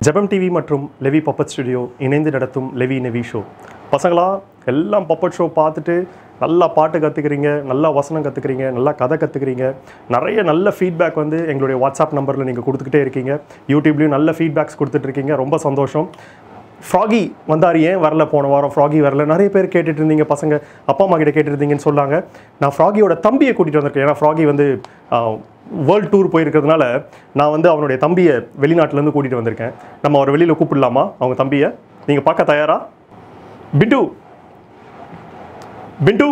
ஜெபம் டிவி மற்றும் Levy puppet studio இணைந்து நடத்தும் லெவி நெவி ஷோ பசங்களா எல்லாம் பப்பட் ஷோ பார்த்துட்டு நல்லா பாட்டு கற்றுக்குறீங்க நல்லா வசனம் கற்றுக்குறீங்க நல்லா கதை கற்றுக்குறீங்க நிறைய நல்ல ஃபீட்பேக் வந்து எங்களுடைய வாட்ஸ்அப் நம்பரில் நீங்கள் கொடுத்துக்கிட்டே இருக்கீங்க யூடியூப்லேயும் நல்ல ஃபீட்பேக்ஸ் கொடுத்துட்ருக்கீங்க ரொம்ப சந்தோஷம் ஃப்ராகி வந்தார் ஏன் வரல போன வாரம் ஃப்ராகி வரல நிறைய பேர் கேட்டுட்டு இருந்தீங்க பசங்க அப்பா அம்மா கிட்ட கேட்டுட்டு இருந்தீங்கன்னு சொன்னாங்க நான் ஃப்ராகியோட தம்பியை கூட்டிகிட்டு வந்திருக்கேன் ஏன்னா ஃப்ராகி வந்து வேர்ல்ட் டூர் போயிருக்கிறதுனால நான் வந்து அவனுடைய தம்பியை வெளிநாட்டிலேருந்து கூட்டிகிட்டு வந்திருக்கேன் நம்ம அவர் வெளியில் கூப்பிடலாமா அவங்க தம்பியை நீங்கள் பார்க்க தயாரா பிண்டு பிண்டு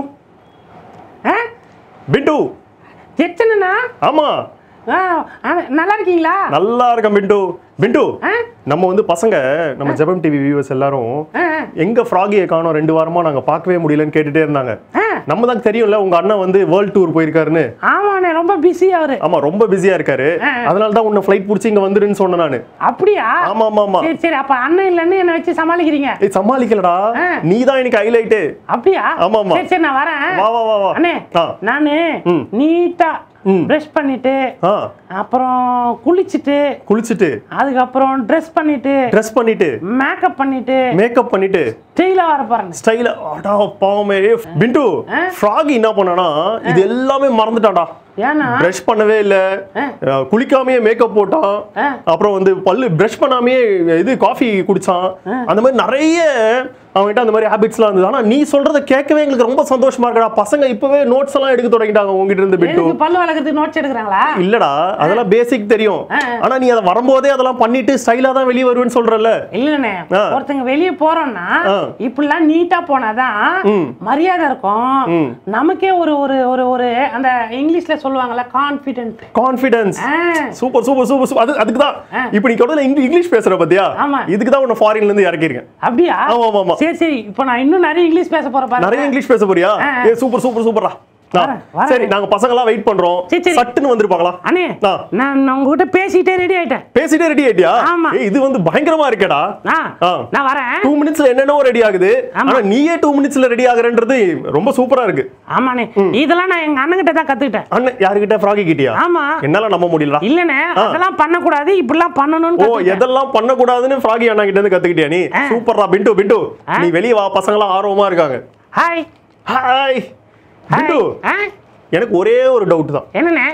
ஆ பிண்டு எத்தனைண்ணா ஆமாம் ஆ ஆ, நல்லா இருக்கீங்களா நல்லா இருக்கேன் பிண்டு பிண்டு ஆ நம்ம வந்து பசங்க நம்ம ஜெபம் டிவி வியூவர்ஸ் எல்லாரும் ஆ எங்க ஃப்ராகியை காணோம் ரெண்டு வாரமா நாங்க பார்க்கவே முடியலன்னு கேட்டுட்டே இருந்தாங்க ஆ நம்ம தான் தெரியும்ல உங்க அண்ணன் வந்து வேர்ல்ட் டூர் போயிருக்காருன்னு ஆமாண்ணே ரொம்ப பிஸி அவரு ஆமா ரொம்ப பிஸியா இருக்காரு அதனால தான் உன்னை ஃப்ளைட் பிடிச்சி இங்க வந்துருன்னு சொன்னேன் நானு அப்படியா ஆமா ஆமா ஆமா சரி சரி அப்ப அண்ணன் இல்லைன்னு என்னை வச்சு சமாளிக்கிறீங்க ஏய் சமாளிக்கலடா ஆ. நீ தான் எனக்கு ஹைலைட்டு அப்படியா ஆமா, ஆமா. சரி சரி நான் வரேன் வா வா வா வா அண்ணே ஆ நானு ம். நீட்டா ம். ப்ரஷ் பண்ணிட்டு ஆ அப்புறம் குளிச்சுட்டு குளிச்சுட்டு அதுக்கப்புறம் ட்ரெஸ் பண்ணிட்டு ட்ரெஸ் பண்ணிட்டு மேக்கப் பண்ணிட்டு மேக்கப் பண்ணிட்டு ஸ்டைலா வர பாருங்க ஸ்டைல அடா பாவமே பிண்டு ஃப்ராகி என்ன பண்ணானா இது எல்லாமே மறந்துட்டான்டா ஏன்னா பிரஷ் பண்ணவே இல்ல அஹ், குளிக்காமயே மேக்கப் போட்டான் ஆ. அப்புறம் வந்து பல்லு பிரஷ் பண்ணாமயே இது காஃபி குடிச்சான் அந்த மாதிரி நிறைய அவன்கிட்ட அந்த மாதிரி ஹேபிட்ஸ்லாம் இருந்தது ஆனா நீ சொல்றத கேட்கவே எங்களுக்கு ரொம்ப சந்தோஷமா இருக்கடா பசங்க இப்பவே நோட்ஸ் எல்லாம் எடுக்க தொடங்கிட்டாங்க உங்ககிட்ட இருந்து பிட்டு எதுக்கு பல்லு வளர்க்கறதுக்கு நோட்ஸ் எடுக்கிறாங்களா இல்லடா அதெல்லாம் பேசிக் தெரியும் ஆனா நீ அதை வரும்போதே அதெல்லாம் பண்ணிட்டு ஸ்டைலா தான் வெளியே வருவேன்னு சொல்றல்ல இல்லண்ணே ஆ. ஒருத்தங்க வெளிய போறோம்னா ஆ. இப்படிலாம் நீட்டா போனாதான் ம். மரியாதை இருக்கும் ம். நமக்கே ஒரு ஒரு ஒரு ஒரு அந்த இங்கிலீஷ்ல சொல்லுவாங்கல்ல confident confidence super super super super அது அதுக்கு தான் ஆ. இப்போ நீ தொடர்ந்து இங்கிலீஷ் இங்கிலீஷ் பேசுற பத்தியா ஆமா. இதுக்கு தான் உன்னை ஃபாரின்ல இருந்து இறக்கிருக்கேன் அப்படியா ஆமா, ஆமா, ஆமா. சரி சரி இப்போ நான் இன்னும் நிறைய இங்கிலீஷ் பேச போறேன் பாருங்க நிறைய இங்கிலீஷ் பேச போறியா ஆ, ஆ. ஏ சூப்பர் சூப்பர் சூப்பரா வரேன், வரேன். சரி நாங்க பசங்க எல்லாம் வெயிட் பண்றோம் சரி, சரி. சட்டுன்னு வந்துருப்பாங்களா அண்ணே ஆ. நான் நான் உங்ககிட்ட பேசிட்டே ரெடி ஆயிட்டேன் பேசிட்டே ரெடி ஆயிட்டியா ஆமா. ஏய், இது வந்து பயங்கரமா இருக்கேடா ஆ ஆ. நான் வரேன் டூ மினிட்ஸ்ல என்னென்னவோ ரெடி ஆகுது ஆமா. ஆனா நீயே டூ மினிட்ஸ்ல ரெடி ஆகுறன்றது ரொம்ப சூப்பரா இருக்கு ஆமாண்ணே இதெல்லாம் நான் எங்க அண்ணன் கிட்ட தான் கத்துக்கிட்டேன் அண்ணன் யாருக்கிட்ட ஃப்ராகி கிட்டியா ஆமா என்னால நம்ப முடியலடா இல்லண்ணே அதெல்லாம் பண்ணக்கூடாது இப்படிலாம் பண்ணணும்னு ஓ கத்துக்கிட்டேன். எதெல்லாம் பண்ணக்கூடாதுன்னு ஃப்ராகி அண்ணா கிட்ட இருந்து கத்துக்கிட்டியா நீ ஆ. சூப்பர்டா பிண்டு பிண்டு நீ வெளிய வா பசங்க எல்லாம் ஆர்வமா இருக்காங்க ஹாய் ஹாய் பிண்டு ஆ எனக்கு ஒரே ஒரு டவுட் தான் என்னண்ணே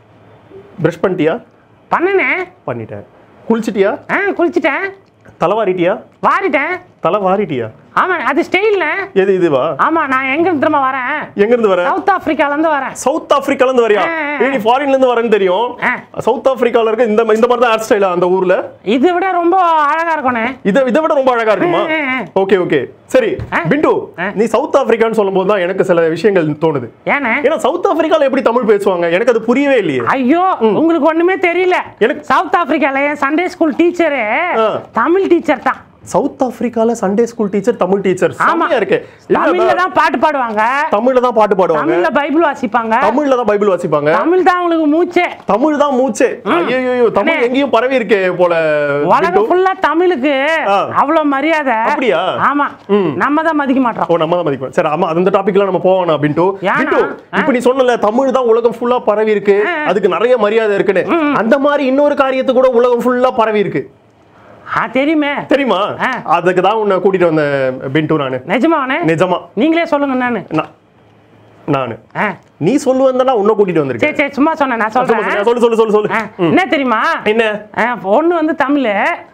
பிரஷ் பண்ணிட்டியா பண்ணனே பண்ணிட்டேன் குளிச்சிட்டியா ஆ குளிச்சிட்டேன் தலை வாரிட்டியா வாரிட்டேன் தலை வாரிட்டியா ஆமா அது ஸ்டைல்ல எது இதுவா ஆமா நான் எங்க இருந்து திரும்ப வரேன் எங்க இருந்து வர சவுத் ஆப்பிரிக்கால இருந்து வரேன் சவுத் ஆப்பிரிக்கால இருந்து வரியா ஆ, ஆ, ஏய், நீ ஃபாரின்ல இருந்து வரேன்னு தெரியும் ஆ. சவுத் ஆப்பிரிக்கால இருக்க இந்த இந்த மாதிரி தான் ஹேர் ஸ்டைலா அந்த ஊர்ல இதை விட ரொம்ப அழகா இருக்கணே இதை இதை விட ரொம்ப அழகா இருக்குமா ஆ, ஆ, ஆ. ஓகே ஓகே சரி ஆ. பிண்டு ஆ. நீ சவுத் ஆப்பிரிக்கான்னு சொல்லும்போது தான் எனக்கு சில விஷயங்கள் தோணுது ஏண்ணே ஏன்னா சவுத் ஆப்பிரிக்கால எப்படி தமிழ் பேசுவாங்க எனக்கு அது புரியவே இல்லையே ஐயோ உங்களுக்கு ஒண்ணுமே தெரியல எனக்கு- சவுத் ஆப்பிரிக்கால என் சண்டே ஸ்கூல் டீச்சரு ஆ. தமிழ் டீச்சர் தான் சவுத் ஆப்பிரிக்கால Sunday school teacher Tamil teacher ஆமா செம்மையா இருக்கு தமிழ்ல தான் பாட்டு பாடுவாங்க தமிழ்ல தான் பாட்டு பாடுவாங்க தமிழ்ல பைபிள் வாசிப்பாங்க தமிழ்ல தான் பைபிள் வாசிப்பாங்க தமிழ் தான் அவங்களுக்கு மூச்சே தமிழ் தான் மூச்சு ஐயோ தமிழ் அண்ணே. எங்கேயும் பரவி இருக்கே போல உலகம் பிண்டு. ஃபுல்லா தமிழுக்கு ஆ. அவ்வளவு மரியாதை அப்படியா? ஆமா நம்ம தான் மதிக்க மாட்டோம் ஓ நம்ம தான் மதிப்போம் சரி ஆமா அந்த டாபிக்ல நம்ம போவோம் பிண்டு ஏன்னா? பிண்டு இப்போ நீ சொன்னல தமிழ் தான் உலகம் ஃபுல்லா பரவி இருக்கு அதுக்கு நிறைய மரியாதை இருக்குன்னு அந்த மாதிரி இன்னொரு காரியத்து கூட உலகம் ஃபுல்லா பரவி இருக்கு ஆ தெரியுமே தெரியுமா ஆ. அதுக்கு தான் உன்னை கூட்டிட்டு வந்தேன் பிண்டு நானு நிஜமாவனே நிஜமா நீங்களே சொல்லுங்க நானு நான் நானு ஆ. நீ சொல்லுவந்தா உன்னை கூட்டிட்டு வந்திருக்கேன் சரி சரி சும்மா சொன்னேன் நான் சொல்லு, சொல்றேன் சொல்லு சொல்லு சொல்லு சொல்லு ஆ, என்ன தெரியுமா என்ன ஆ, ஒண்ணு வந்து தமிழ்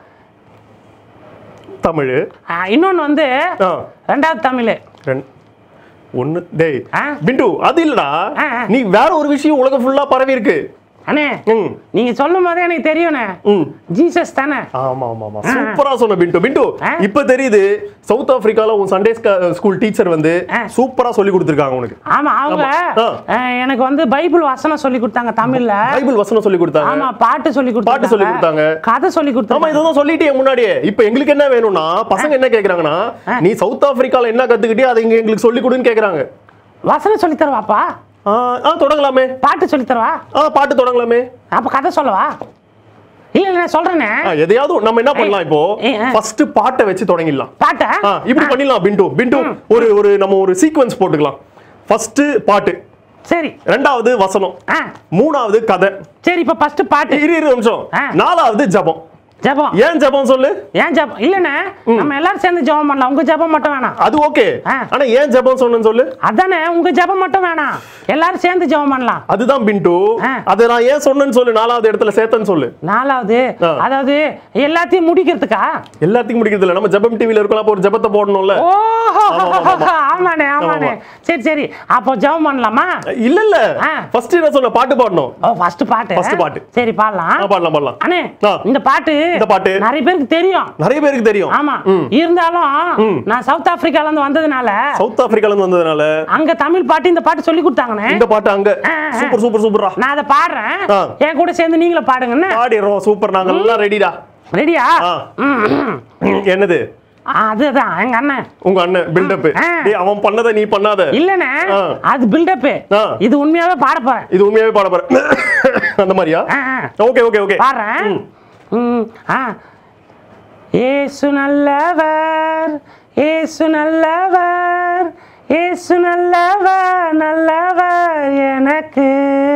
தமிழ் ஆ, இன்னொன்னு வந்து ஆ ரெண்டாவது தமிழ் ரெண்- ஒண்ணு டேய் ஆ. பிண்டு அது இல்லடா ஆ, ஆ. நீ வேற ஒரு விஷயம் உலகம் ஃபுல்லா பரவி இருக்கு அண்ணே ம் நீங்க சொல்லும் போதே எனக்கு தெரியும்ண்ணே ம் ஜீசஸ் தானே ஆமா ஆமா ஆமா சூப்பரா சொன்ன பிண்டு பிண்டு ஆ. இப்ப தெரியுது சவுத் ஆப்பிரிக்கால உன் சண்டே ஸ்கூல் டீச்சர் வந்து ஆ. சூப்பரா சொல்லி கொடுத்துருக்காங்க உனக்கு ஆமா அவங்க ஆமா. ஆ. ஆ, எனக்கு வந்து பைபிள் வசனம் சொல்லி கொடுத்தாங்க தமிழ்ல பைபிள் வசனம் சொல்லி கொடுத்தாங்க ஆமா பாட்டு சொல்லி கொடுத்தாங்க பாட்டு சொல்லி கொடுத்தாங்க. கதை சொல்லி ஆமா கொடுத்தாங்க இதெல்லாம் சொல்லிட்டே முன்னாடியே இப்ப எங்களுக்கு என்ன வேணும்னா பசங்க என்ன கேக்குறாங்கன்னா நீ சவுத் ஆப்பிரிக்கால என்ன கத்துக்கிட்டே அதை இங்க எங்களுக்கு சொல்லி கொடுன்னு கேக்குறாங்க வசனம் சொல்லி தருவாப்பா ஆ ஆ, தொடங்கலாமே பாட்டு சொல்லி தருவா ஆ பாட்டு தொடங்கலாமே அப்ப கதை சொல்லவா இல்ல இல்ல நான் சொல்றேனே ஆ, எதையாவது நம்ம என்ன பண்ணலாம் இப்போ ஏய், ஆ. ஃபர்ஸ்ட் பாட்டை வச்சு தொடங்கிடலாம் பாட்டை ஆ, இப்படி பண்ணிடலாம் பிண்டு பிண்டு ஒரு ஒரு நம்ம ஒரு சீக்வன்ஸ் போட்டுக்கலாம் ஃபர்ஸ்ட் பாட்டு சரி ரெண்டாவது வசனம் ஆ மூணாவது கதை சரி இப்ப ஃபர்ஸ்ட் பாட்டு இரு இரு நிமிஷம் ஆ. நாலாவது ஜபம் ஜெபம் ஏன் ஜெபம் சொல்லு ஏன் ஜெபம் இல்லண்ணே நம்ம எல்லாரும் சேர்ந்து ஜெபம் பண்ணலாம் உங்க ஜெபம் மட்டும் வேணாம் அது ஓகே ஆ. ஆனா ஏன் ஜெபம் சொன்னேன்னு சொல்லு அதானே உங்க ஜெபம் மட்டும் வேணாம் எல்லாரும் சேர்ந்து ஜெபம் பண்ணலாம் அதுதான் பிண்டு ஆ. அதை நான் ஏன் சொன்னேன்னு சொல்லு நாலாவது இடத்துல சேர்த்தேன்னு சொல்லு நாலாவது ஆ. அதாவது எல்லாத்தையும் முடிக்கிறதுக்கா எல்லாத்தையும் முடிக்கிறது இல்ல நம்ம ஜெபம் டிவில இருக்கலாம் அப்போ ஒரு ஜெபத்தை போடணும்ல ஓஹோ ஆமா, ஆமா, ஆமாண்ணே ஆமாண்ணே சரி சரி அப்போ ஜெபம் பண்ணலாமா இல்ல இல்ல ஆ. ஃபர்ஸ்ட் என்ன சொல்ல பாட்டு பாடணும் ஓ ஃபர்ஸ்ட் பாட்டு First பாட்டு. சரி பாடலாம் ஆ, பாடலாம் பாடலாம் அண்ணே ஆ. இந்த பாட்டு இந்த பாட்டு. நிறைய பேருக்கு தெரியும் நிறைய பேருக்கு தெரியும் ஆமா ம். இருந்தாலும் நான் சவுத் ஆப்பிரிக்கால இருந்து வந்ததுனால சவுத் ஆப்பிரிக்கால இருந்து வந்ததுனால அங்க தமிழ் பாட்டு இந்த பாட்டு சொல்லி கொடுத்தாங்கண்ணே இந்த பாட்டு அங்க ஆ, ஆ. சூப்பர் சூப்பர் சூப்பரா நான் அதை பாடுறேன் ஆ. என் கூட சேர்ந்து நீங்களும் பாடுங்கண்ணே பாடிடுறோம் சூப்பர் நாங்க எல்லாம் ரெடிடா ரெடியா ஆ. என்னது அதுதான் எங்க அண்ணன் உங்க அண்ணன் பில்டப் ஆ. டேய் அவன் பண்ணதை நீ பண்ணாத இல்லண்ணே ஆ. அது பில்டப் ஆ. இது உண்மையாவே பாட போறேன் இது உண்மையாவே பாட போற அந்த மாதிரியா ஆ, ஆ. ஓகே ஓகே ஓகே பாடுறேன் ம், ஆ ஏசு நல்லவர் ஏசு நல்லவர் ஏசு நல்லவர் நல்லவர் எனக்கு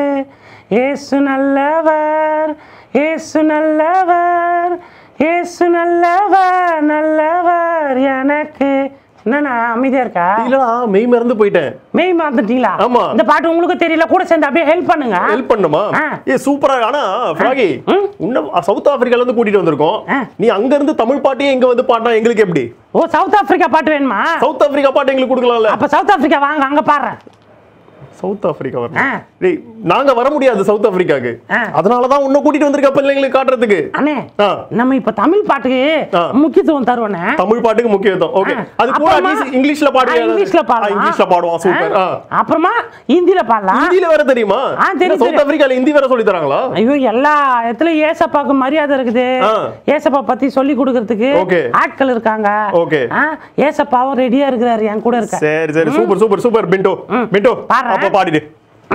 ஏசு நல்லவர் ஏசு நல்லவர் ஏசு நல்லவர் நல்லவர் எனக்கு என்னண்ணா அமைதியா இருக்கா இல்லடா மெய் மறந்து போயிட்டேன் மெய் மறந்துட்டீங்களா ஆமா. இந்த பாட்டு உங்களுக்கு தெரியல கூட சேர்ந்து அப்படியே ஹெல்ப் பண்ணுங்க ஹெல்ப் பண்ணுமா ஆ. ஏ சூப்பரா ஆனா ஃப்ராகி இன்னும் சவுத் ஆப்பிரிக்கால இருந்து கூட்டிட்டு வந்திருக்கோம் ஆ. நீ அங்க இருந்து தமிழ் பாட்டியே இங்க வந்து பாடினா எங்களுக்கு எப்படி ஓ சவுத் ஆப்பிரிக்கா பாட்டு வேணுமா சவுத் ஆப்பிரிக்கா பாட்டு எங்களுக்கு கொடுக்கலாம்ல அப்ப சவுத் ஆப்பிரிக்கா வாங்க அங்க பாடுறேன் சவுத் ஆப்பிரிக்கா ஆ. வரணும் டேய் நாங்க வர முடியாது சவுத் ஆப்பிரிக்காக்கு ஆ. அதனால தான் உன்னை கூட்டிட்டு வந்திருக்க பிள்ளைங்களுக்கு காட்டுறதுக்கு அண்ணே ஆ. நம்ம இப்ப தமிழ் பாட்டுக்கு ஆ. முக்கியத்துவம் தருவனே தமிழ் பாட்டுக்கு முக்கியத்துவம் ஓகே ஆ. அது கூட அப்புறமா- அட்லீஸ்ட் இங்கிலீஷ்ல ஆ, பாடுவியா இங்கிலீஷ்ல பாடலாம் இங்கிலீஷ்ல பாடுவான் சூப்பர் ஆ. அப்புறமா ஹிந்தில பாடலாம் ஹிந்தில வேற தெரியுமா ஆ, தெரியும், என்ன, சவுத் தெரியும். ஆப்பிரிக்கால ஹிந்தி வேற சொல்லி தராங்களா ஐயோ எல்லா இடத்துலயும் ஏசப்பாக்கு மரியாதை இருக்குது ஆ. ஏசப்பா பத்தி சொல்லி கொடுக்கறதுக்கு Okay. ஆட்கள் இருக்காங்க Okay. ஆ, ஏசப்பாவும் ரெடியா இருக்கிறாரு என் கூட இருக்க சரி சரி super super super Pinto Pinto பாடுறேன். அப்ப பாடிடு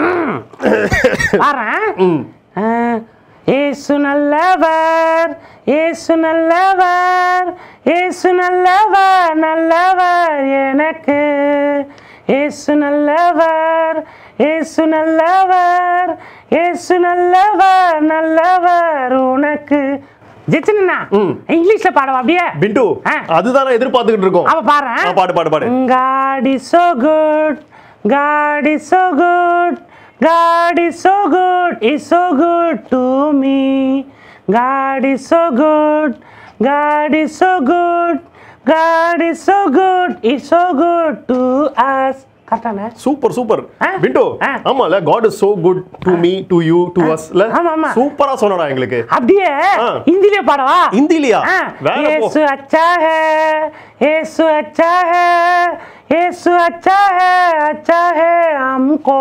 பாறேன் ஆ, ஏசு நல்லவர் ஏசு நல்லவர் ஏசு நல்லவர் நல்லவர் எனக்கு ஏசு நல்லவர் ஏசு நல்லவர் ஏசு நல்லவர் நல்லவர் உனக்கு ஜெயிச்சுனா இங்கிலீஷ்ல பாடவா அப்படியே பிண்டு ஆ. அதுதான் நான் எதிர்பார்த்துக்கிட்டு இருக்கோம் அவ பாறேன் ஆ, பாடு பாடு பாடு God is so good. God is so good. God is so good. Is so good to me. God is so good. God is so good. God is so good. Is so good to us. கரெக்டானே super super ஆ. பிண்டு ஆ. ஆமால God is so good to me to you to அஸ்ல ஆமா, ஆமா. சூப்பரா சொன்னடா எங்களுக்கு அப்படியே ஆ. ஹிந்திலே பாடவா ஹிந்திலியா हाँ, வேற போ यीशु अच्छा है यीशु अच्छा है यीशु अच्छा है अच्छा है हमको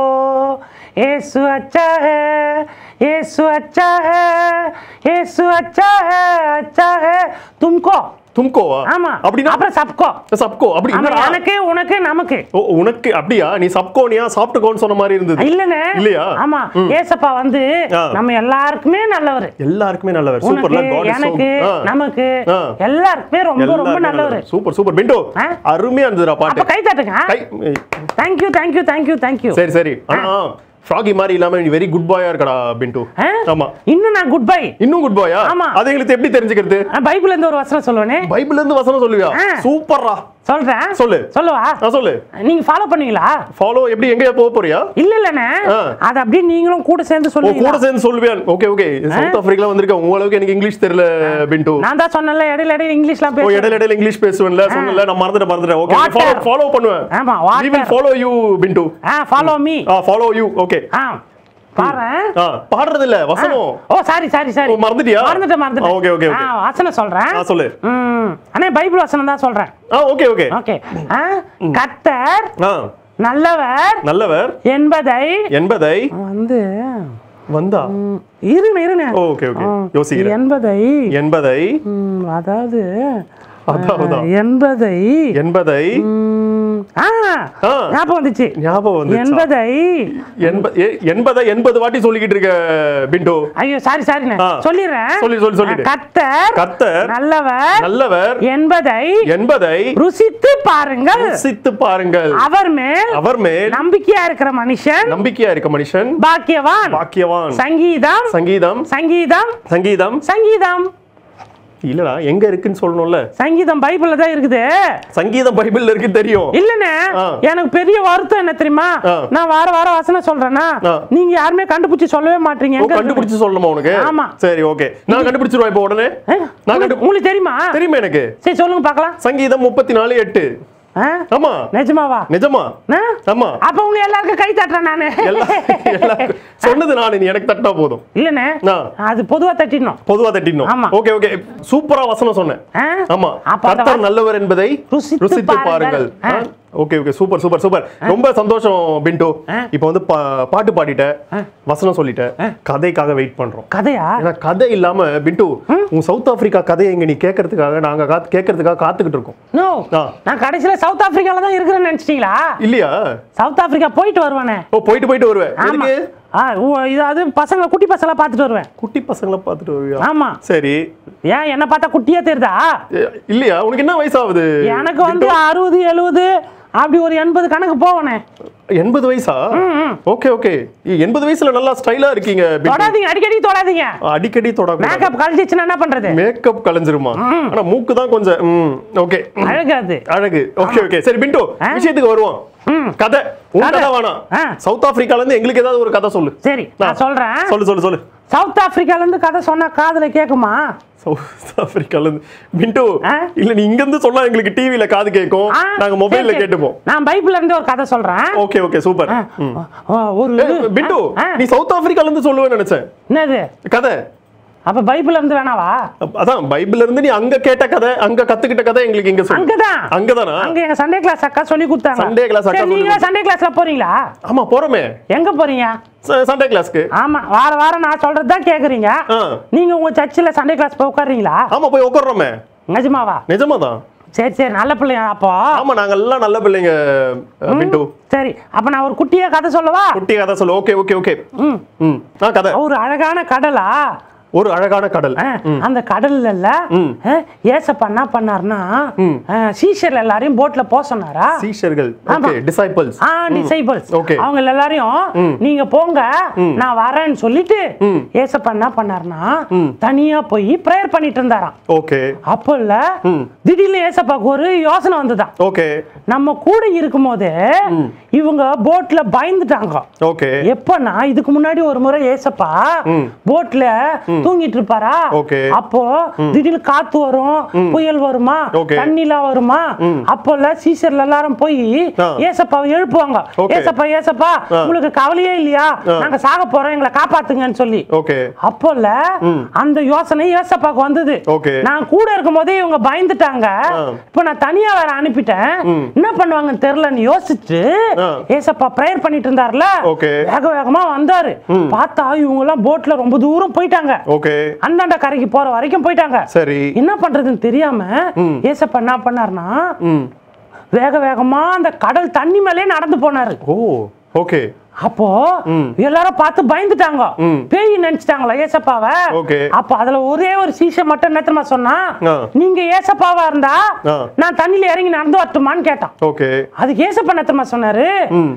यीशु अच्छा है यीशु अच्छा है यीशु अच्छा है अच्छा है तुमको தும்கோ ஆமா அப்படின்னா அப்புறம் சப்கோ சப்கோ அப்படி ஆமா என்னடா? எனக்கு உனக்கு நமக்கு ஓ, உனக்கு அப்படியா நீ சப்கோனியா சாப்பிட்டுக்கோன்னு சொன்ன மாதிரி இருந்தது இல்லனே இல்லையா? ஆமா ஏசப்பா வந்து ஆ. நம்ம எல்லாருக்குமே நல்லவர் எல்லாருக்குமே நல்லவர் உனக்கு சூப்பர்ல காட் இஸ் எனக்கு நமக்கு ஆ. எல்லாருக்குமே ரொம்ப ரொம்ப நல்லவர் சூப்பர் சூப்பர் பிண்டோ ஆ? அருமையா இருந்ததுடா அப்ப பாட்டு கை தட்டுங்க கை ஏய், தேங்க்யூ தேங்க்யூ தேங்க்யூ தேங்க்யூ சரி சரி ஆனா ஃப்ராகி மாதிரி இல்லாம நீ வெரி குட் பாயா இருக்கடா பிண்டு ஆமா இன்னும் நான் குட் பை இன்னும் குட் பாயா ஆமா. அதை எங்களுக்கு எப்படி தெரிஞ்சுக்கிறது பைபிள்ல இருந்து ஒரு வசனம் சொல்லுவேனே பைபிள்ல இருந்து வசனம் சொல்லுவியா ஆ. சூப்பர்ரா சொல்றேன் சொல்லு. சொல்லுவா நான் சொல்லு நீங்க ஃபாலோ பண்ணுவீங்களா ஃபாலோ எப்படி எங்க போக போறியா இல்ல இல்லண்ணே ஆ. அது அப்படியே நீங்களும் கூட சேர்ந்து ஓ சொல்லுவீங்க கூட சேர்ந்து சொல்லுவியா ஓகே ஓகே சவுத் ஆப்பிரிக்கா வந்திருக்கேன் உங்களுக்கு எனக்கு இங்கிலீஷ் தெரியல பிண்டு நான் தான் சொன்னேன்ல இடையில இடையில இங்கிலீஷ்லாம் ஓ பேச இடையில இடையில இங்கிலீஷ் பேசுவேன்ல சொன்னல நான் மறந்துட்டேன் மறந்துட்டேன் ஓகே Water. ஃபாலோ ஃபாலோ பண்ணுவேன் ஆமா we will water follow you Pintu ஆ ஃபாலோ மீ ஆ ஃபாலோ யூ ஓகே ஆ பாறேன் ஆ பாடுறது இல்ல வசனம் ஓ சாரி சாரி சாரி ஓ, மறந்துட்டியா? மறந்துட்டேன் மறந்துட்டேன் ஆ, okay, okay, okay. ஆ, வசனம் சொல்றேன் ஆ சொல்லு ம் அண்ணே பைபிள் வசனம் தான் சொல்றேன் ஆ ஓகே ஓகே ஓகே ஆ கர்த்தர் ஆ நல்லவர் நல்லவர் என்பதை என்பதை வந்து வந்தா ம், இருங்க இருங்க ஓகே ஓகே ம், யோசிக்கிறேன் என்பதை என்பதை ம், அதாவது அதாவது ஆ, என்பதை என்பதை ம், ஆ ஆ. ஞாபகம் வந்துச்சு ஞாபகம் வந்து என்பதை என்ப ஏ, என்பதை எண்பது வாட்டி சொல்லிக்கிட்டு இருக்க பிண்டு ஐயோ சாரி சாரிண்ணே ஆ. சொல்லிடுறேன் சொல்லி, சொல்லி, சொல்லிடு. கர்த்தர் கர்த்தர் நல்லவர் நல்லவர் என்பதை என்பதை ருசித்து பாருங்கள் ருசித்து பாருங்கள் அவர் மேல் அவர் மேல் நம்பிக்கையா இருக்கிற மனுஷன் நம்பிக்கையா இருக்க மனுஷன் பாக்கியவான் பாக்கியவான் சங்கீதம் சங்கீதம் சங்கீதம் சங்கீதம் சங்கீதம் இல்லடா எங்க இருக்குன்னு சொல்லணும்ல சங்கீதம் பைபிள்ல தான் இருக்குது சங்கீதம் பைபிள்ல இருக்கு தெரியும் இல்லண்ணே ஆ. எனக்கு பெரிய வருத்தம் என்ன தெரியுமா ஆ. நான் வார வாரம் வசனம் சொல்றேன்னா ஆ. நீங்க யாருமே கண்டுபிடிச்சு சொல்லவே மாட்டீங்க ஓ, எங்க இருக்குன்னு. கண்டுபிடிச்சு சொல்லணுமா உனக்கு ஆமா. சரி ஓகே நான் கண்டுபிடிச்சிருவேன் இப்போ உடனே ஏ, நான் கண்டு- உங்களுக்கு தெரியுமா தெரியுமா எனக்கு சரி சொல்லுங்க பார்க்கலாம் சங்கீதம் முப்பத்தி நாலு எட்டு ஆ? ஆமா நிஜமாவா நிஜமா ஆ? ஆமா அப்ப உங்க எல்லாருக்கும் கை தட்டுறேன் நானு எல்லா எல்லாருக்கும் சொன்னது நானு நீ எனக்கு தட்டினா போதும் இல்லண்ணே ஆ. அது பொதுவா தட்டிடணும் பொதுவா தட்டிடணும் ஆமா. ஓகே ஓகே சூப்பரா வசனம் சொன்னேன் ஆ? ஆமா அப்ப அந்த கர்த்தர் நல்லவர் என்பதை ருசித்து ருசித்து பாருங்கள். பாருங்கள் okay okay super super super ரொம்ப சந்தோஷம் பின்டோ ஆ. இப்போ வந்து பா- பாட்டு பாடிட்ட வசனம் சொல்லிட்ட கதைக்காக வெயிட் பண்றோம் கதையா ஏன்னா கதை இல்லாம பின்ட்டு உன் சவுத் ஆப்பிரிக்கா கதையை இங்க நீ கேட்கறதுக்காக நாங்க காத்து கேட்கறதுக்காக காத்துக்கிட்டு இருக்கோம் நோ ஆ. நான் கடைசியில சவுத் ஆப்பிரிக்கால தான் இருக்கிறேன்னு நினைச்சிட்டீங்களா இல்லையா சவுத் ஆப்பிரிக்கா போயிட்டு வருவானே ஓ போயிட்டு போயிட்டு வருவேன் ஆமா எதுக்கு ஆ, ஓ, இது அது பசங்களை குட்டி பசங்களை பார்த்துட்டு வருவேன் குட்டி பசங்களை பார்த்துட்டு வருவியா ஆமா சரி ஏன் என்ன பார்த்தா குட்டியா தெரியுதா எ, இல்லையா உனக்கு என்ன வயசாகுது எனக்கு வந்து அறுபது எழுபது அப்படி ஒரு எண்பது கணக்கு போவனே எண்பது வயசா ஓகே ஓகே எண்பது வயசுல நல்லா ஸ்டைலா இருக்கீங்க பின்ட்டு. தொடாதீங்க அடிக்கடி தொடாதீங்க அடிக்கடி தொடக்கூடாது மேக்கப் கழிச்சிச்சுன்னா என்ன பண்றது மேக்கப் கலைஞ்சிருமா ஆனா மூக்கு தான் கொஞ்சம் ம் ஓகே அழகாது அழகு ஓகே ஓகே சரி பின்ட்டு ஆ? விஷயத்துக்கு வருவோம் ம். கதை உன் கதை. கதை வேணாம் ஆ. சவுத் ஆப்பிரிக்கால இருந்து எங்களுக்கு ஏதாவது ஒரு கதை சொல்லு சரி நான் சொல்றேன் சொல்லு சொல்லு சொல்லு சவுத் ஆப்பிரிக்கால இருந்து கதை சொன்னா காதுல கேக்குமா சவுத் ஆப்பிரிக்கால இருந்து பின்ட்டு ஆ? இல்ல நீ இங்க இருந்து சொன்னா எங்களுக்கு டிவில காது கேட்கும் ஆ, நாங்க மொபைல்ல சரி, சரி. கேட்டுப்போம் நான் பைபிள்ல இருந்து ஒரு கதை சொல்றேன் ஓகே ஓகே சூப்பர் ஆ, ஒரு பின்ட்டு ஆ, நீ சவுத் ஆப்பிரிக்கால இருந்து சொல்லுவேன்னு நினைச்சேன் என்னது கதை அப்ப பைபிள்ல இருந்து வேணாவா அப்ப- அதான் பைபிள்ல இருந்து நீ அங்க கேட்ட கதை அங்க கத்துக்கிட்ட கதை எங்களுக்கு இங்க சொல்லு அங்கதான் அங்கதானா அங்க எங்க சண்டே கிளாஸ் அக்கா சொல்லி கொடுத்தாங்க Sunday class அக்கா சரி, சொல்லி நீங்க சண்டே கிளாஸ்ல போறீங்களா ஆமா போறோமே எங்க போறீங்க சண்டே கிளாஸ்க்கு ஆமா வார வாரம் நான் சொல்றது தான் கேக்குறீங்க ஆ. நீங்க உங்க சர்ச்சில் சண்டே கிளாஸ் போய் உட்காருறீங்களா ஆமா போய் உட்கார்றோமே நிஜமாவா நிஜமாதான் சரி சரி நல்ல பிள்ளைங்க அப்போ ஆமா நாங்க எல்லாம் நல்ல பிள்ளைங்க அஹ், பின்ட்டு சரி அப்ப நான் ஒரு குட்டியா கதை சொல்லவா குட்டி கதை சொல்லு ஓகே ஓகே ஓகே ம் ம் ஆ கதை ஒரு அழகான கடலா ஒரு அழகான கடல் ஆ, அந்த கடல்ல ம். ஏசப்பா என்ன பண்ணாருன்னா சீஷர் எல்லாரையும் போட்ல போக சொன்னாரா சீஷர்கள் ஆமா. ஓகே டிசைபிள்ஸ் ஆ டிசைபிள்ஸ் Okay. அவங்க எல்லாரையும் நீங்க போங்க நான் வரேன்னு சொல்லிட்டு ஏசப்பா என்ன பண்ணாருன்னா தனியா போய் ப்ரேயர் பண்ணிட்டு இருந்தாராம் ஓகே அப்போ இல்ல திடீர்னு ஏசப்பாக்கு ஒரு யோசனை வந்துதான் ஓகே நம்ம கூட இருக்கும்போது இவங்க போட்ல பயந்துட்டாங்க ஓகே எப்பன்னா இதுக்கு முன்னாடி ஒரு முறை ஏசப்பா போட்ல தூங்கிட்டு இருப்பாரா Okay. அப்போ திடீர்னு காத்து வரும் புயல் வருமா Okay. தண்ணிலாம் வருமா அப்போல சீசர்ல எல்லாரும் போய் ஆ. ஏசப்பாவை எழுப்புவாங்க Okay. ஏசப்பா ஏசப்பா உங்களுக்கு கவலையே இல்லையா நாங்க சாக போறோம் எங்களை காப்பாத்துங்கன்னு சொல்லி ஓகே அப்போல அந்த யோசனை ஏசப்பாக்கு வந்தது Okay. நான் கூட இருக்கும் போதே இவங்க பயந்துட்டாங்க ஆ. இப்போ நான் தனியா வேற அனுப்பிட்டேன் என்ன பண்ணுவாங்கன்னு தெரியலன்னு யோசிச்சு ஆ. ஏசப்பா ப்ரேயர் பண்ணிட்டு இருந்தாருல Okay. வேக வேகமா வந்தாரு பார்த்தா இவங்க எல்லாம் போட்ல ரொம்ப தூரம் போயிட்டாங்க ஓகே அந்தாண்ட கரைக்கு போற வரைக்கும் போயிட்டாங்க சரி என்ன பண்றதுன்னு தெரியாம ஏசப்பா என்ன பண்ணாருன்னா ம் வேக வேகமா அந்த கடல் தண்ணி மேலே நடந்து போனாரு ஓ ஓகே அப்போ எல்லாரும் பார்த்து பயந்துட்டாங்க பேய் நினைச்சிட்டாங்களா ஏசப்பாவ Okay. அப்ப அதுல ஒரே ஒரு சீசை மட்டும் என்ன தெரியுமா சொன்னா ஆ. நீங்க ஏசப்பாவா இருந்தா ஆ. நான் தண்ணியில இறங்கி நடந்து வரட்டுமான்னு கேட்டான் ஓகே அதுக்கு ஏசப்பா என்ன தெரியுமா சொன்னாரு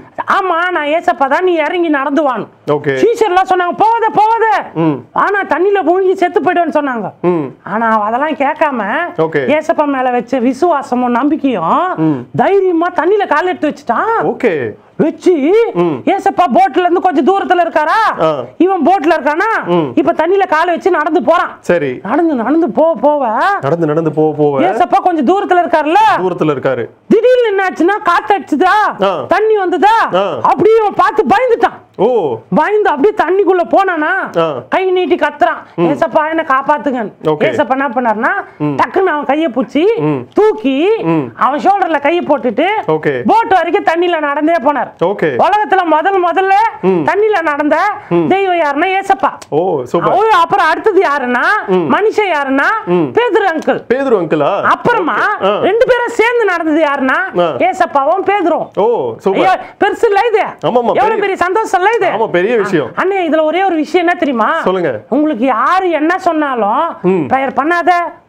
ஆமா நான் ஏசப்பா தான் நீ இறங்கி நடந்து வான்னு ஓகே டீச்சர் எல்லாம் சொன்னாங்க போவாத போவாத ம். ஆனா தண்ணியில மூழ்கி செத்து போயிடுவேன்னு சொன்னாங்க ம் ஆனா அவ அதெல்லாம் கேட்காம Okay. ஏசப்பா மேல வச்ச விசுவாசமும் நம்பிக்கையும் தைரியமா தண்ணியில கால் எடுத்து வச்சுட்டான் ஓகே வச்சு ஏசப்பா போட்ல இருந்து கொஞ்சம் தூரத்துல இருக்காரா ஆ. இவன் போட்ல இருக்கானா இப்ப தண்ணியில காலை வச்சு நடந்து போறான் சரி நடந்து நடந்து போக போக நடந்து நடந்து போக போக ஏசப்பா கொஞ்சம் தூரத்துல இருக்காருல்ல தூரத்துல இருக்காரு திடீர்னு என்னாச்சுன்னா காத்தடிச்சுதா ஆ. தண்ணி வந்துதா ஆ. அப்படியே இவன் பார்த்து பயந்துட்டான் ஓ பயந்து அப்படியே தண்ணிக்குள்ள போனானா ஆ. கை நீட்டி கத்துறான் ஏசப்பா என்ன காப்பாத்துங்க Okay. ஏசப்பா என்ன பண்ணாருன்னா டக்குன்னு அவன் கைய பிடிச்சி தூக்கி அவன் ஷோல்டர்ல கைய போட்டுட்டு ஓகே போட் வரைக்கும் தண்ணியில நடந்தே போனார் ஓகே உலகத்துல முதல் முதல்ல தண்ணியில நடந்த தெய்வம் யாருன்னா ஏசப்பா ஓ சூப்பர் அவரு அப்புறம் அடுத்தது யாருன்னா மனுஷன் யாருன்னா பேதுரு அங்கிள் பேதுரு அங்கிளா அப்புறமா ஆ. ரெண்டு பேரும் சேர்ந்து நடந்தது யாருன்னா ஆ. ஏசப்பாவும் பேதுரும் ஓ சூப்பர் ஐயோ, பெருசு இல்ல இது ஆமாமா, எவ்வளவு பெரிய- பெரிய சந்தோஷம் இல்ல இது ஆமா பெரிய விஷயம் அண்ணே இதுல ஒரே ஒரு விஷயம் என்ன தெரியுமா சொல்லுங்க உங்களுக்கு யாரு என்ன சொன்னாலும் ப்ரேயர் பண்ணாத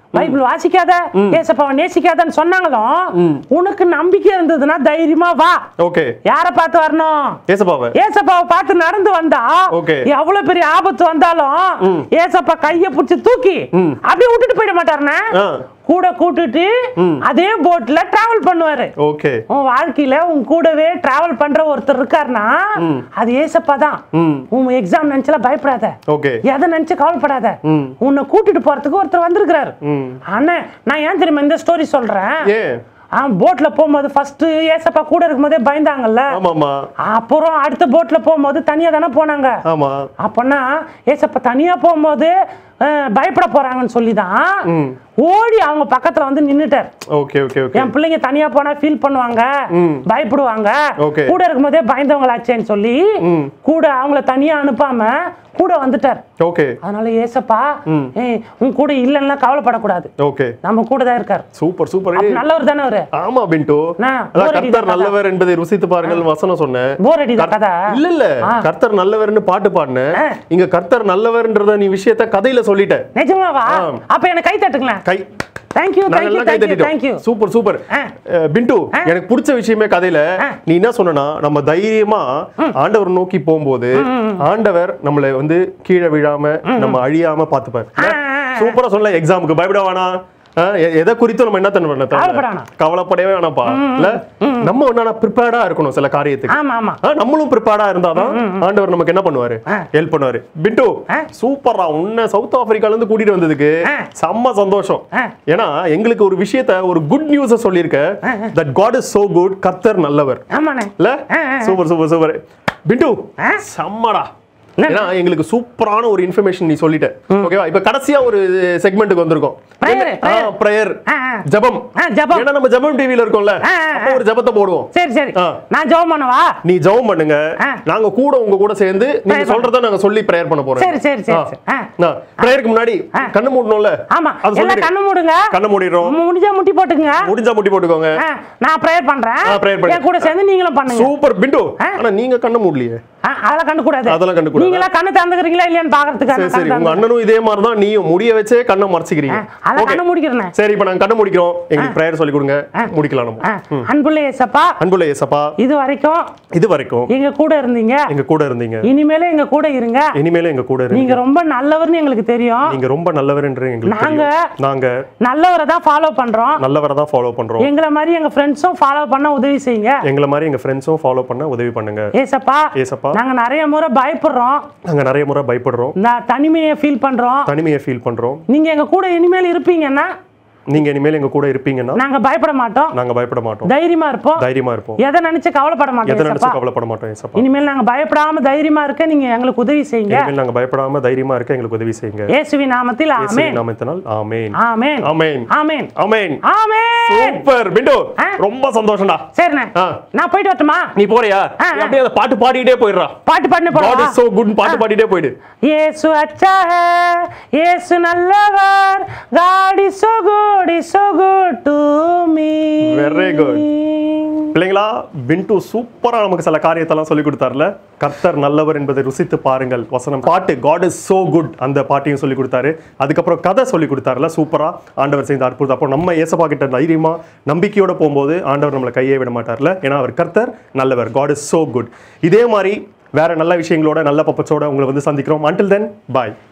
பைபிள் வாசிக்காத ஏசப்பாவை நேசிக்காதன்னு சொன்னாங்களும் உனக்கு நம்பிக்கை இருந்ததுன்னா தைரியமா வா ஓகே யார பார்த்து வரணும் ஏசப்பாவை ஏசப்பாவை பார்த்து நடந்து வந்தா Okay. எவ்வளவு பெரிய ஆபத்து வந்தாலும் ஏசப்பா கைய புடிச்சு தூக்கி அப்படியே விட்டுட்டு போயிட மாட்டாருண்ணே ஆ கூட கூட்டிட்டு அதே போட்ல டிராவல் பண்ணுவாரு ஓகே உன் வாழ்க்கையில உன் கூடவே டிராவல் பண்ற ஒருத்தர் இருக்காருன்னா அது ஏசப்பா தான் ம் உன் எக்ஸாம் நினைச்சல பயப்படாத ஓகே எதை நினைச்சு கவலைப்படாத ம். உன்னை கூட்டிட்டு போறதுக்கு ஒருத்தர் வந்திருக்கிறாரு ம் அண்ணே நான் ஏன் தெரியுமா இந்த ஸ்டோரி சொல்றேன் ஏன் ஆ போட்ல போகும்போது ஃபர்ஸ்ட் ஏசப்பா கூட இருக்கும்போதே பயந்தாங்கல்ல ஆமாமா அப்புறம் அடுத்த போட்ல போகும்போது தனியா தானே போனாங்க ஆமா அப்பன்னா ஏசப்பா தனியா போகும்போது அஹ், பயப்பட போறாங்கன்னு சொல்லி தான் ம் ஓடி அவங்க பக்கத்துல வந்து நின்னுட்டார் ஓகே ஓகே ஓகே என் பிள்ளைங்க தனியா போனா ஃபீல் பண்ணுவாங்க ம். பயப்படுவாங்க Okay. கூட இருக்கும்போதே பயந்தவங்களாச்சேன்னு சொல்லி ம். கூட அவங்கள தனியா அனுப்பாம கூட வந்துட்டார் ஓகே அதனால ஏசப்பா ம். ஏய் உன் கூட இல்லைன்னா கவலைப்படக்கூடாது ஓகே நம்ம கூட தான் இருக்கார் சூப்பர் சூப்பர் நல்லவர் தானே அவரு ஆமா பின்ட்டு நான் அதான் bore அடிக்குதா கர்த்தர் கதை? நல்லவர் என்பதை ருசித்து பாருங்கள் வசனம் சொன்னேன் போர் அடிதா கதை இல்ல இல்ல ஆ. கர்த்தர் நல்லவர்னு பாட்டு பாடினேன் ஆ. இங்க கர்த்தர் நல்லவர்ன்றத நீ விஷயத்த கதையில சொல்லிட்ட நிஜமாவா ஆ. அப்ப எனக்கு கை தட்டுங்களேன் கை தேங்க்யூ நாங்க தேங்க்யூ எல்லாம் கை தேங்க்யூ தேங்க்யூ தட்டிட்டோம் சூப்பர் சூப்பர் ஆ. அஹ், பிண்டு எனக்கு பிடிச்ச விஷயமே கதையில ஆ. நீ என்ன சொன்னா நம்ம தைரியமா ஆண்டவர் நோக்கி போகும்போது ஆண்டவர் நம்மளை வந்து கீழே விழாம நம்ம அழியாம பாத்துப்பாரு ஆ, ஆ, ஆ. சூப்பரா சொல்லலாம் எக்ஸாமுக்கு பயப்பட வேணாம் ஆ, எ- எதை குறித்தும் நம்ம என்ன தண்ணி பண்ண கவலைப்பட வேணாம். கவலைப்படவே வேணாம்ப்பா இல்ல நம்ம என்னன்னா ப்ரிப்பேர்டா இருக்கணும் சில காரியத்துக்கு ஆமா ஆமா ஆ, நம்மளும் ப்ரிப்பேர்டா இருந்தாதான் ஆண்டவர் நமக்கு என்ன பண்ணுவாரு ஆ. ஹெல்ப் பண்ணுவாரு பிட்டு ஆ. சூப்பரா உன்னை சவுத் ஆப்பிரிக்கால இருந்து கூட்டிட்டு வந்ததுக்கு ஆ. செம்ம சந்தோஷம் ஆ. ஏன்னா எங்களுக்கு ஒரு விஷயத்த ஒரு குட் நியூஸ சொல்லியிருக்க that God is so good கர்த்தர் நல்லவர் ஆமாண்ணே இல்ல ஆ, ஆ. சூப்பர் சூப்பர் சூப்பர் பிண்டு ஆ. செம்மடா என்ன? ஏன்னா எங்களுக்கு சூப்பரான ஒரு இன்ஃபர்மேஷன் நீ சொல்லிட்ட ஓகேவா இப்ப கடைசியா ஒரு செக்மெண்ட்டுக்கு வந்திருக்கோம் Prayer, prayer. பிரேயர் ஆ, ஆ. ஜெபம் ஆ, ஜெபம். ஏன்னா நம்ம ஜெபம் டிவில இருக்கோம்ல ஆ, ஆ, ஆ. அப்போ ஒரு ஜெபத்தை போடுவோம் சரி சரி ஆ. நான் ஜெபம் பண்ணவா நீ ஜெபம் பண்ணுங்க ஆ. நாங்க கூட உங்க கூட சேர்ந்து நீங்க Prayer சொல்றத நாங்க சொல்லி பிரேயர் பண்ண போறோம் சரி, சரி, சரி, சரி. ஆ. பிரேயருக்கு முன்னாடி ஆ. கண்ணு மூடணும்ல ஆமா அது எல்லாம் சொல்லிடு கண்ணு மூடுங்க கண்ணை மூடிடுறோம் முடிஞ்சா முட்டி போட்டுங்க முடிஞ்சா முட்டி போட்டுக்கோங்க ஆ, நான் ப்ரேயர் பண்றேன் ஆ, prayer பண்ணு. என் கூட சேர்ந்து நீங்களும் பண்ணுங்க சூப்பர் பிண்டு ஆ. ஆனா நீங்க கண்ணை மூடலையே ஆ, அதெல்லாம் கண்டு கூடாது அதெல்லாம் கண்டுக்கூடாது. நீங்களா கண்ணு திறந்துக்கிறீங்களா இல்லையான்னு பாக்குறதுக்கு சரி நான் சரி கண்ணு உங்க அண்ணனும் இதே மாதிரி தான் நீயும் முடிய வச்சே கண்ணை மறைச்சிக்கிறீங்க திறந்து- அதெல்லாம் Okay. கண்ணு முடிக்கிறேன் சரி இப்ப நாங்க கண்ணை முடிக்கிறோம் எங்களுக்கு பிரேயர் சொல்லி கொடுங்க முடிக்கலாம் நம்ம அன்புள்ள ஏசப்பா அன்புள்ள ஏசப்பா இது வரைக்கும் இது வரைக்கும் எங்க கூட இருந்தீங்க எங்க கூட இருந்தீங்க இனிமேல எங்க கூட இருங்க இனிமேலும் எங்க கூட இருந்தீங்க நீங்க ரொம்ப நல்லவர்னு எங்களுக்கு தெரியும் நீங்க ரொம்ப நல்லவர் என்று எங்களுக்கு நாங்க தெரியும் நாங்க நல்லவரை தான் ஃபாலோ பண்றோம் நல்லவரை தான் ஃபாலோ பண்றோம் எங்களை மாதிரி எங்க ஃப்ரெண்ட்ஸும் ஃபாலோ பண்ண உதவி செய்யுங்க எங்களை மாதிரி எங்க ஃப்ரெண்ட்ஸும் ஃபாலோ பண்ண உதவி பண்ணுங்க ஏசப்பா ஏசப்பா நாங்க நிறைய முறை பயப்படுறோம் நாங்க நிறைய முறை பயப்படுறோம் நான் தனிமையை ஃபீல் பண்றோம் தனிமையை ஃபீல் பண்றோம் நீங்க எங்க கூட இனிமேல் இருப்பீங்கன்னா நீங்க இனிமேல் எங்க கூட இருப்பீங்கன்னா நாங்க பயப்பட மாட்டோம் நாங்க பயப்பட மாட்டோம் தைரியமா இருப்போம் தைரியமா இருப்போம் எதை நினைச்சு கவலைப்பட மாட்டோம் எதை நினைச்சு ஏசப்பா கவலைப்பட மாட்டோம் ஏசப்பா இனிமேல் நாங்க பயப்படாம தைரியமா இருக்க நீங்க எங்களுக்கு உதவி செய்யுங்க இனிமேல் நாங்க பயப்படாம தைரியமா இருக்க எங்களுக்கு உதவி செய்யுங்க இயேசுவி நாமத்தில் இயேசுவின் ஆமென் நாமத்தினால் ஆமென் ஆமென் ஆமென் ஆமென் ஆமென் ஆமென் சூப்பர் பிண்டு ஆ. ரொம்ப சந்தோஷம்டா சரிண்ணே ஆ. நான் போயிட்டு வரட்டுமா நீ போறியா ஆ, நீ ஆ. அப்படியே அந்த பாட்டு பாடிட்டே போயிடுறா பாட்டு பண்ணு God போடா is so good பாட்டு பாடிட்டே போயிடு இயேசு அச்சா ஹே இயேசு நல்லவர் God is so good is so good to me Very good. பிள்ளைங்களா பிண்டு சூப்பரா நமக்கு சில காரியத்தெல்லாம் சொல்லி கொடுத்தாருல கர்த்தர் நல்லவர் என்பதை ருசித்து பாருங்கள் வசனம் பாட்டு காட் இஸ் சோ குட் அந்த பாட்டையும் சொல்லி கொடுத்தாரு அதுக்கப்புறம் கதை சொல்லி கொடுத்தாருல சூப்பரா ஆண்டவர் செய்த அற்புதம் அப்போ நம்ம ஏசப்பா கிட்ட தைரியமா நம்பிக்கையோட போகும்போது ஆண்டவர் நம்மளை கையே விட மாட்டார்ல ஏன்னா அவர் கர்த்தர் நல்லவர் காட் இஸ் சோ குட் இதே மாதிரி வேற நல்ல விஷயங்களோட நல்ல பப்பச்சோட உங்களை வந்து சந்திக்கிறோம் அன்டில் தென் பாய்